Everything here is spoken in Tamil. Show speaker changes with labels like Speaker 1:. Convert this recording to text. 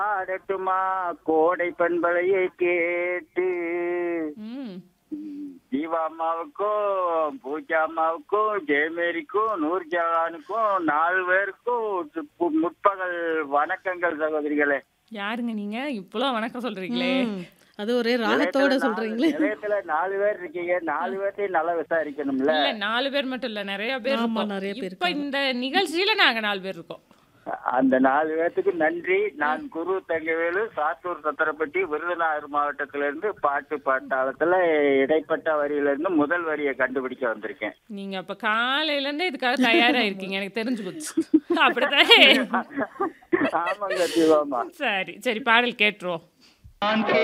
Speaker 1: ஆடட்டுமா கோடை பண்பலையை கேட்டு
Speaker 2: ம்
Speaker 1: ஜீவா அம்மாவுக்கும் பூஜா அம்மாவுக்கும் ஜெயமேரிக்கும் நூர்ஜஹானுக்கும் நாலு பேருக்கும் சு- முற்பகல் வணக்கங்கள் சகோதரிகளே
Speaker 2: யாருங்க நீங்க இப்பெல்லாம் வணக்கம் சொல்றீங்களே
Speaker 3: ம். அது ஒரே ராகத்தோட
Speaker 1: நிலையத்துல
Speaker 3: சொல்றீங்களே
Speaker 1: நாலு- நிலையத்துல நாலு பேர் இருக்கீங்க நாலு பேர்த்தையும் நல்லா விசாரிக்கணும்ல
Speaker 2: இல்ல நாலு பேர் மட்டும் இல்ல நிறைய பேர்
Speaker 3: ஆமா,
Speaker 2: இருக்கோம்.
Speaker 3: நிறைய பேர்
Speaker 2: இப்ப இந்த நிகழ்ச்சியில நாங்க நாலு பேர் இருக்கோம்
Speaker 1: அந்த நாலு பேர்த்துக்கு நன்றி நான் குரு தங்கவேலு சாத்தூர் சத்திரப்பட்டி விருதுநகர் மாவட்டத்தில இருந்து பாட்டு பாட்டாளத்துல இடைப்பட்ட வரியில இருந்து முதல் வரியை கண்டுபிடிக்க வந்திருக்கேன்
Speaker 2: நீங்க அப்ப காலையில இருந்தே இதுக்காக தயாரா இருக்கீங்க எனக்கு தெரிஞ்சு போச்சு அப்படித்தானே
Speaker 1: ஆமாங்க சிவாமா
Speaker 2: சரி சரி பாடல் கேட்டுருவோம்